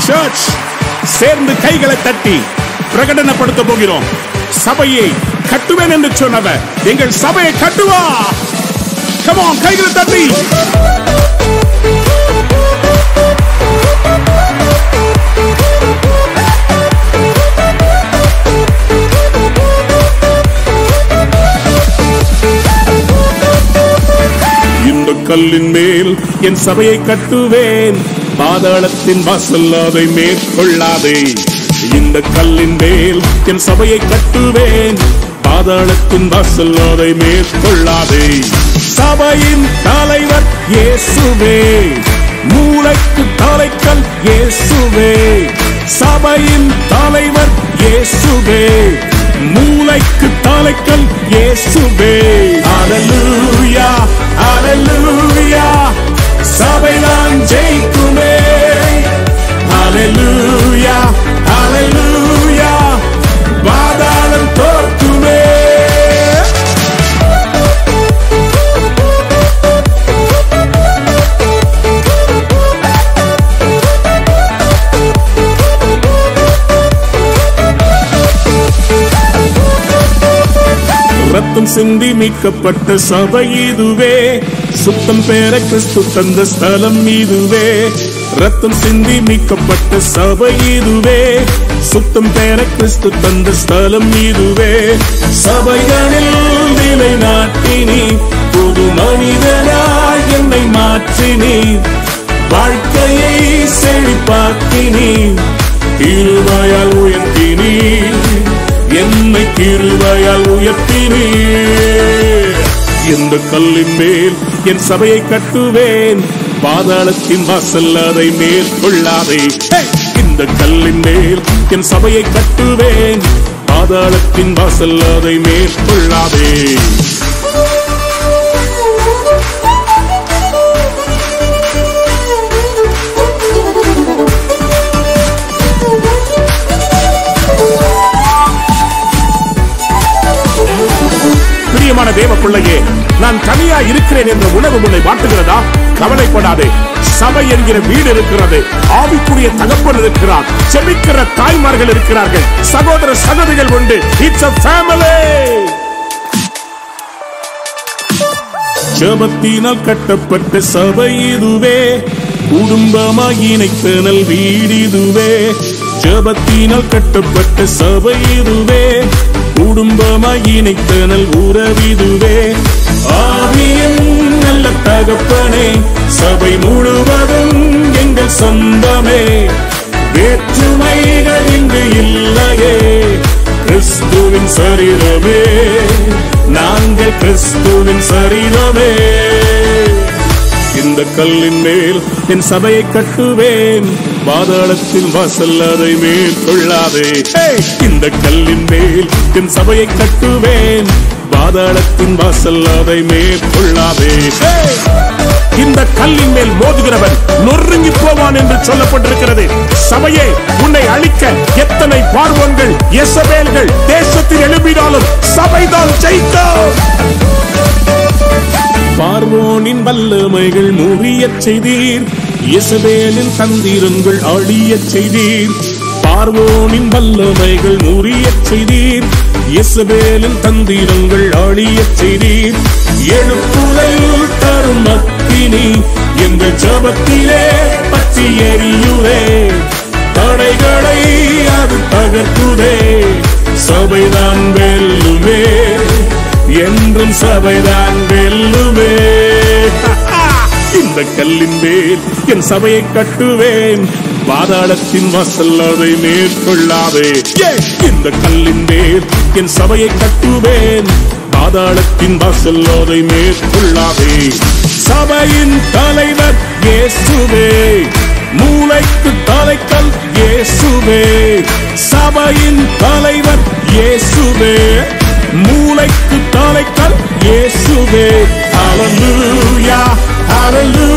Search சேர்ந்து கைகளை தட்டி பிரகடனப்படுத்த போகிறோம் சபையை கட்டுவேன் என்று சொன்னவர் எங்கள் சபையை கட்டுவா கமான் கைகளை தட்டி இந்த கல்லின் மேல் என் சபையை கட்டுவேன் பாதாளத்தின் வாசல் அதை மேற்கொள்ளாதே இந்த கல்லின் மேல் என் சபையை கட்டுவேன் பாதாளத்தின் வாசல் அதை மேற்கொள்ளாதே சபையின் தலைவர் இயேசுவே மூளைக்கு தலைக்கல் இயேசுவே சபையின் தலைவர் இயேசுவே மூளைக்கு தலைக்கல் இயேசுவே ஹalleluya ஹalleluya சபைதான் ஜெயிக்குமே ஹalleluya ஹalleluya பாதாளம் தோற்குமே ரத்தம் சிந்தி மீட்கப்பட்ட சபை இதுவே சுத்தம் பேர கிறிஸ்து தந்த ஸ்தலம் இதுவே ரத்தம் சிந்தி மீட்கப்பட்ட சபை இதுவே சுத்தம் பேர கிறிஸ்து தந்த ஸ்தலம் இதுவே சபைகளில் நிலை நாட்டினி புது மனிதனாய் என்னை மாற்றினி வாழ்க்கையை செழிப்பாக்கினி இருவாயால் உயர்த்தினி என்னை கிருபையால் உயர்த்தினே இந்த கல்லின் மேல் என் சபையை கட்டுவேன் பாதாளத்தின் வாசல் அதை மேற்கொள்ளாதே ஹே! இந்த கல்லின் மேல் என் சபையை கட்டுவேன் பாதாளத்தின் வாசல் அதை மேற்கொள்ளாதே பிரியமான தேவ பிள்ளையே நான் தனியா இருக்கிறேன் என்ற உணர்வு உன்னை வாட்டுகிறதா கவலைப்படாதே சபை என்கிற வீடு இருக்கிறது ஆவிக்குரிய தகப்பன் இருக்கிறார் செபிக்கிற தாய்மார்கள் இருக்கிறார்கள் சகோதர சகோதரிகள் உண்டு இட்ஸ் a family ஜபத்தினால் கட்டப்பட்ட சபை இதுவே குடும்பமாய் இணைத்தனல் வீடிதுவே ஜபத்தினால் கட்டப்பட்ட சபை இதுவே குடும்பமாய் இணைத்தனல் உறவிதுவே ஆவியின் நல்ல தகப்பனே சபை முழுவதும் எங்கள் சொந்தமே வேற்றுமைகள் இங்கு இல்லையே கிறிஸ்துவின் சரீரமே நாங்கள் கிறிஸ்துவின் சரீரமே இந்த கல்லின் மேல் என் சபையை கட்டுவேன் பாதாளத்தின் வாசல் அதை மேற்கொள்ளாதே ஹே! இந்த கல்லின் மேல் என் சபையை கட்டுவேன் பாதாளத்தின் வாசல் அதை மேற்கொள்ளாதே ஹே! இந்த கல்லின் மேல் மோதுகிறவன் நொறுங்கி போவான் என்று சொல்லப்பட்டிருக்கிறது சபையே உன்னை அழிக்க எத்தனை பார்வங்கள் எசபேல்கள் தேசத்தில் எழுப்பினாலும் சபைதான் ஜெயிக்கும் பார்வோனின் வல்லமைகள் முறியச் செய்தீர் இசபேலின் தந்திரங்கள் அழியச் செய்தீர் பார்வோனின் வல்லமைகள் முறியச் செய்தீர் இசபேலின் தந்திரங்கள் அழியச் செய்தீர் எழுப்புதல் தரும் அக்கினி எங்கள் ஜபத்திலே பற்றி எரியுதே தடைகளை அது தகர்த்துதே சபைதான் வெல்லுமே என்றும் சபைதான் வெல்லுமே இந்த கல்லின் மேல் என் சபையை கட்டுவேன் பாதாளத்தின் வாசல் அதை மேற்கொள்ளாதே Yeah! இந்த கல்லின் மேல் என் சபையை கட்டுவேன் பாதாளத்தின் வாசல் அதை மேற்கொள்ளாதே சபையின் தலைவர் இயேசுவே மூளைக்கு தலைக்கல் இயேசுவே சபையின் தலைவர் இயேசுவே மூளைக்கு தலைக்கல் இயேசுவே ஹalleluya hallelujah